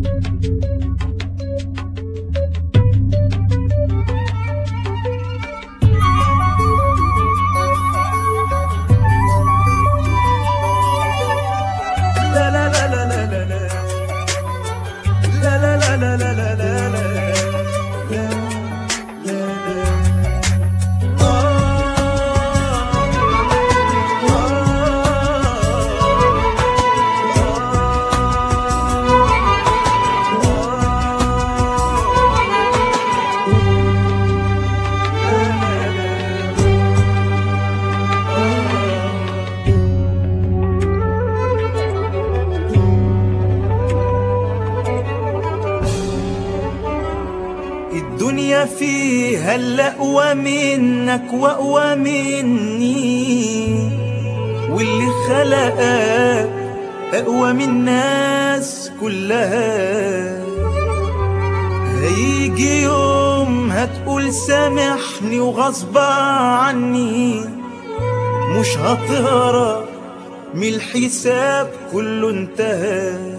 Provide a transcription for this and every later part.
لا لا لا لا لا لا لا لا لا لا لا لا لا لا لا لا لا الدنيا فيها الأقوى منك وأقوى مني واللي خلقك أقوى من الناس كلها هيجي يوم هتقول سامحني وغصب عني مش هتهرب من الحساب كله انتهى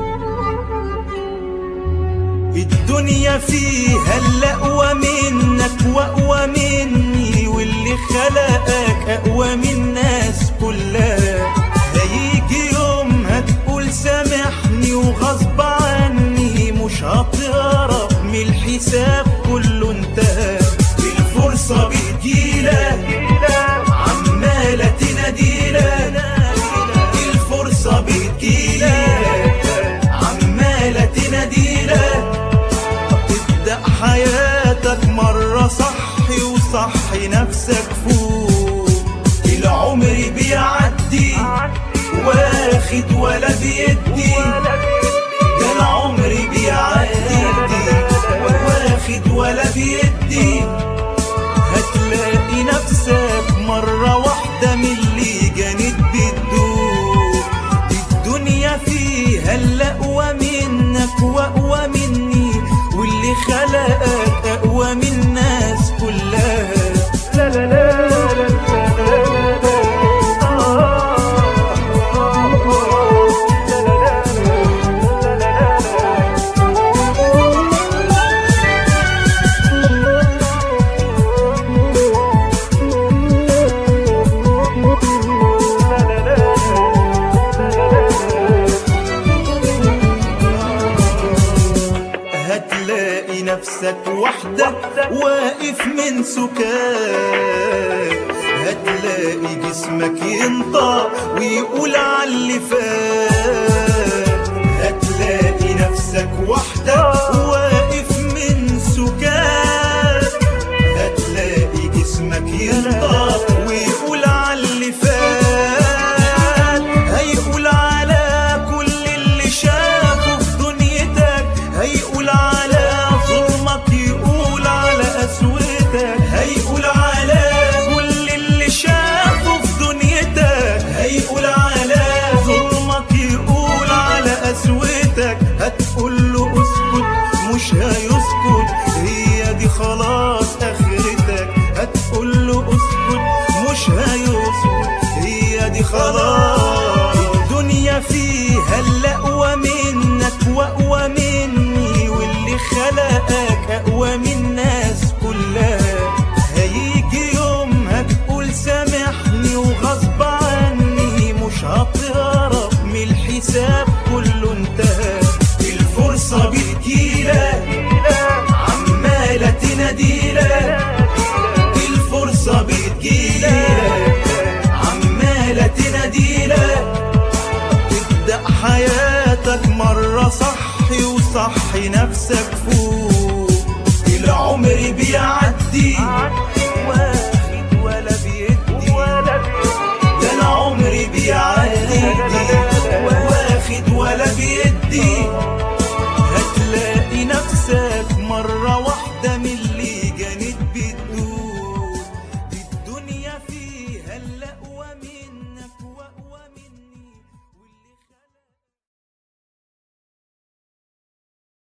الدنيا فيها الأقوى منك وأقوى مني واللي خلقك أقوى من الناس كلها هيجي يوم هتقول سامحني وغصب عني مش هتهرب من الحساب كله انتهى الفرصة بتجيلك عمالة تناديلك الفرصة بتجيلك عمالة تناديلك ابدأ حياتك مرة صحي وصحي نفسك فوق العمر بيعدي واخد ولا بيدي ده العمر بيعدي واخد ولا بيدي هتلاقي نفسك مرة واحدة من اللي جانت بتدوب الدنيا فيها الأقوى منك وأقوى مني واللي خلقك أقوى من الناس كلها لا لا لا لا لا لا هتلاقي نفسك وحدك واقف من سكات هتلاقي جسمك ينطق ويقول عاللي فات هتلاقي نفسك وحدك واقف من سكات هتلاقي جسمك ينطق ويقول عاللي فات هيقول على كل اللي شافه في دنيتك هيقول على ظلمك يقول على قسوتك هيقول على كل اللي شافه في دنيتك هيقول على ظلمك يقول على قسوتك هتقول له اسكت مش هيسكت هي دي خلاص اخرتك هتقول له اسكت مش هيسكت هي دي خلاص الدنيا فيها الأقوى منك وأقوى مني واللي خلقك أقوى من الناس كلها هيجي يوم هتقول سامحني وغصب عني مش هتهرب من الحساب كله انتهى الفرصة بتجيلك عمالة تناديلك الفرصة بتجيلك عمالة تناديلك ابدأ حياتك مرة صحي وصحي نفسك فوق العمر بيعدي واخد ولا بيدي ده العمر بيعدي واخد ولا بيدي هتلاقي نفسك مرة واحدة من اللي جانت بيه